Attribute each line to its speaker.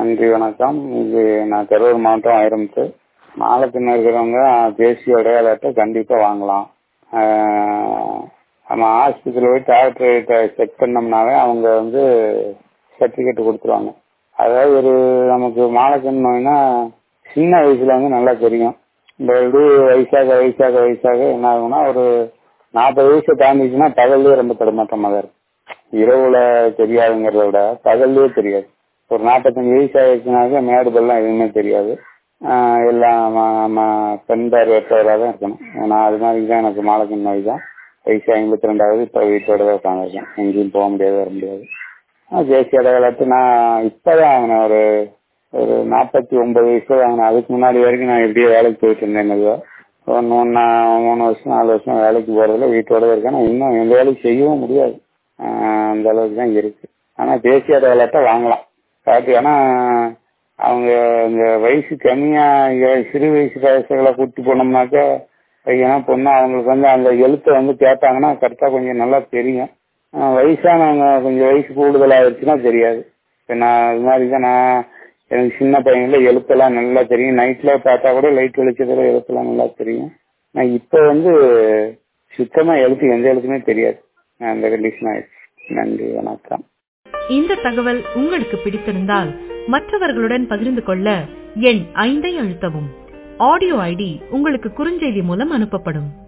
Speaker 1: நன்றி வணக்கம் இது நான் கரூர் மாவட்டம் ஆயிரமுத்து மாலத்தில் இருக்கிறவங்க தேசிய அடையாள அட்டை கண்டிப்பாக வாங்கலாம் ஆஹ் நம்ம ஆஸ்பத்திரியில் போய் டாக்டர்கிட்ட செக் பண்ணோம்னாவே அவங்க வந்து சர்டிஃபிகேட் கொடுத்துருவாங்க அதாவது ஒரு நமக்கு மாலக்கண் நோய்னா சின்ன வயசுல வந்து நல்லா தெரியும் இந்த இது வயசாக வயசாக வயசாக என்ன ஆகும்னா ஒரு நாற்பது வயசை தாண்டிச்சுன்னா பகல்லே ரொம்ப தடுமாற்றமாக தான் இருக்கும் இரவுல தெரியாதுங்கிறத விட பகல்லே தெரியாது ஒரு நாற்பத்தஞ்சு வயசு ஆயிடுச்சுனாக்க மேடு பள்ளம் எதுவுமே தெரியாது ஆஹ் எல்லாம் நம்ம பெண் பார்வையற்றவராக தான் இருக்கணும் நான் அது மாதிரி தான் எனக்கு மாலக்கண் நோய் தான் வயசு ஐம்பத்தி ரெண்டாவது இப்போ வீட்டோட தான் உட்காந்துருக்கேன் எங்கேயும் போக முடியாது வர முடியாது தேசிய அடையாளத்து நான் இப்போதான் வாங்கினேன் ஒரு ஒரு நாற்பத்தி ஒன்பது வயசுல வாங்கினேன் அதுக்கு முன்னாடி வரைக்கும் நான் எப்படியோ வேலைக்கு போயிட்டு இருந்தேன் மெதுவாக ஒன்று நான் மூணு வருஷம் நாலு வருஷம் வேலைக்கு போகிறதுல வீட்டோட இருக்கேன் இன்னும் எந்த வேலையும் செய்யவும் முடியாது ஆஹ் அந்த அளவுக்கு தான் இருக்கு ஆனால் தேசிய அடையாளத்தை வாங்கலாம் காட்டு ஏன்னா அவங்க இந்த வயசு கம்மியாக சிறு வயசு வயசுகளை கூட்டி போனோம்னாக்க பையனா பொண்ணு அவங்களுக்கு வந்து அந்த எழுத்தை வந்து கேட்டாங்கன்னா கரெக்டாக கொஞ்சம் நல்லா தெரியும் ஆஹ் வயசானவங்க கொஞ்சம் வயசு கூடுதலாகிடுச்சுன்னா தெரியாது இப்போ நான் இது மாதிரி தான் நான் எனக்கு சின்ன பையன்ல எழுத்தெல்லாம் நல்லா தெரியும் நைட்டில் பார்த்தா கூட லைட் வெளிச்சத்தில் எழுத்தெல்லாம் நல்லா தெரியும் நான் இப்போ வந்து சுத்தமாக எழுத்து எந்த எழுத்துமே தெரியாது நான் அந்த கண்டிஷன் ஆயிடுச்சு நன்றி வணக்கம்
Speaker 2: இந்த தகவல் உங்களுக்கு பிடித்திருந்தால் மற்றவர்களுடன் பகிர்ந்து கொள்ள எண் ஐந்தை அழுத்தவும் ஆடியோ ஐடி உங்களுக்கு குறுஞ்செய்தி மூலம் அனுப்பப்படும்